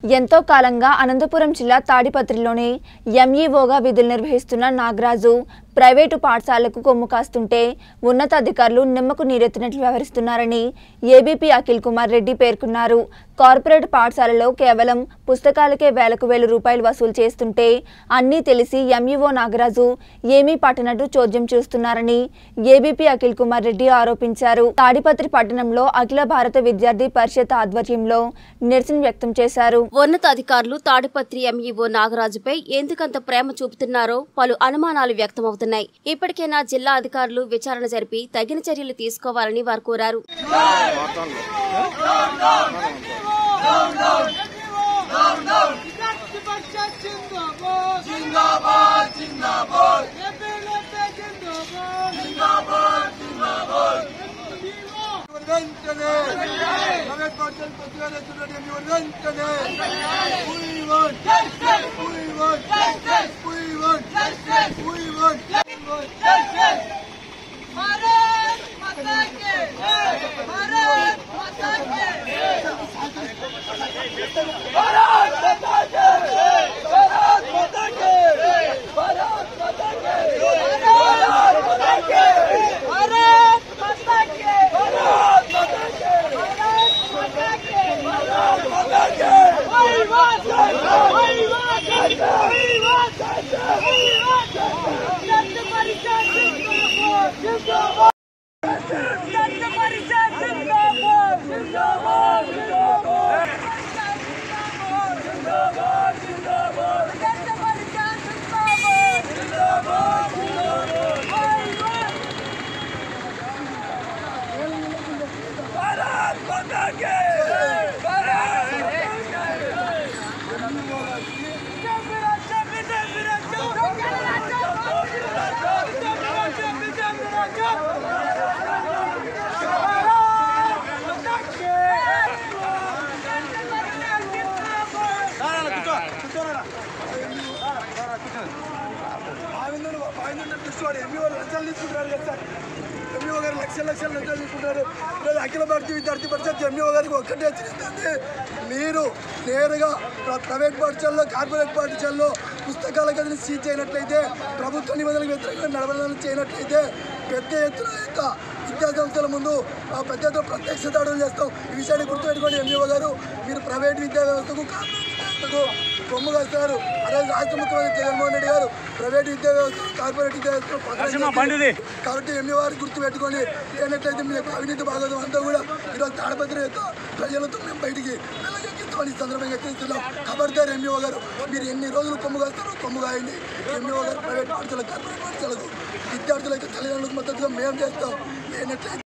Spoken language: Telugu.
ఎంతో కాలంగా అనంతపురం జిల్లా తాడిపత్రిలోని ఎంఈఓగా విధులు నిర్వహిస్తున్న నాగరాజు ప్రైవేటు పాఠశాలకు కొమ్ము కాస్తుంటే ఉన్నతాధికారులు నిమ్మకు నీరెత్తినట్లు వ్యవహరిస్తున్నారని ఏబీపీ అఖిల్ కుమార్ రెడ్డి పేర్కొన్నారు కార్పొరేట్ పాఠశాలలో కేవలం పుస్తకాలకే వేలకు వేల రూపాయలు వసూలు చేస్తుంటే అన్నీ తెలిసి ఎంఈఓ నాగరాజు ఏమీ పట్టనట్టు చోద్యం చూస్తున్నారని ఏబీపీ అఖిల్ కుమార్ రెడ్డి ఆరోపించారు తాడిపత్రి పట్టణంలో అఖిల భారత విద్యార్థి పరిషత్ ఆధ్వర్యంలో నిరసన వ్యక్తం చేశారు ఉన్నతాధికారులు తాడిపత్రి ఎంఈఓ నాగరాజుపై ఎందుకంత ప్రేమ చూపుతున్నారో పలు అనుమానాలు వ్యక్తమవుతున్నాయి ఇప్పటికైనా జిల్లా అధికారులు విచారణ జరిపి తగిన చర్యలు తీసుకోవాలని వారు కోరారు విద్యార్థి పరిషత్ జిందాబాద్ జిందాబాద్ జిందాబాద్ ఏపీలపై జిందాబాద్ జిందాబాద్ జిందాబాద్ వెంటనే ప్రైవేట్ పాఠశాల పత్రికలు ఎత్తున్నట్టు ఎన్ని వెంటనే We want justice. We want justice. We want justice. We want justice. Bharat माता के भारत माता के भारत माता के भारत माता के भारत माता के भारत माता के We want justice. We want justice. We want justice. We want justice. विद्यार्थी परिषद जिंदाबाद जिंदाबाद विद्यार्थी परिषद जिंदाबाद जिंदाबाद जिंदाबाद जिंदाबाद जिंदाबाद विद्यार्थी परिषद जिंदाबाद जिंदाबाद जिंदाबाद भारत माता के भारत ఎంఈఓ గారు లక్షల లక్షల లంచాలు తీసుకుంటారు ఈరోజు అఖిల భారతీయ విద్యార్థి పరిషత్ ఎంఈఓ గారికి ఒక్కటే హెచ్చరిస్తుంది మీరు నేరుగా ప్ర- ప్రైవేట్ పాఠశాలలో కార్పొరేట్ పాఠశాలలో పుస్తకాల గదిని సీజ్ చేయనట్లయితే ప్రభుత్వ నిబంధనలకు వ్యతిరేకంగా నడవడం చేయనట్లయితే పెద్ద ఎత్తున యొక్క విద్యా సంస్థల ముందు ఆ పెద్ద ఎత్తున ప్రత్యక్ష దాడులు చేస్తాం ఈ విషయాన్ని గుర్తుపెట్టుకోండి ఎంఈఓ గారు మీరు ప్రైవేట్ విద్యా వ్యవస్థకు కార్పొరేట్ వ్యవస్థకు కొమ్ము కాస్తారు అలాగే రాష్ట్ర ముఖ్యమంత్రి జగన్మోహన్ రెడ్డి గారు ప్రైవేట్ విద్యా వ్యవస్థ కార్పొరేట్ విద్యా వ్యవస్థను పక్కన చేసి కాబట్టి ఎంఈ వారు గుర్తు పెట్టుకొని లేనట్లయితే మీ యొక్క అవినీతి భాగం అంతా కూడా ఈరోజు తాడపత్రి యొక్క ప్రజలతో మేము బయటికి వెళ్ళగెక్కిస్తామని ఈ సందర్భంగా హెచ్చరిస్తున్నాం ఖబర్దార్ ఎంఈఓ గారు మీరు ఎన్ని రోజులు కొమ్ము కాస్తారో కొమ్ము కాయండి ఎంఈఓ గారు ప్రైవేట్ పాఠశాలకు కార్పొరేట్ పాఠశాలకు విద్యార్థులకు తల్లిదండ్రులకు మద్దతుగా మేము చేస్తాం లేనట్లయితే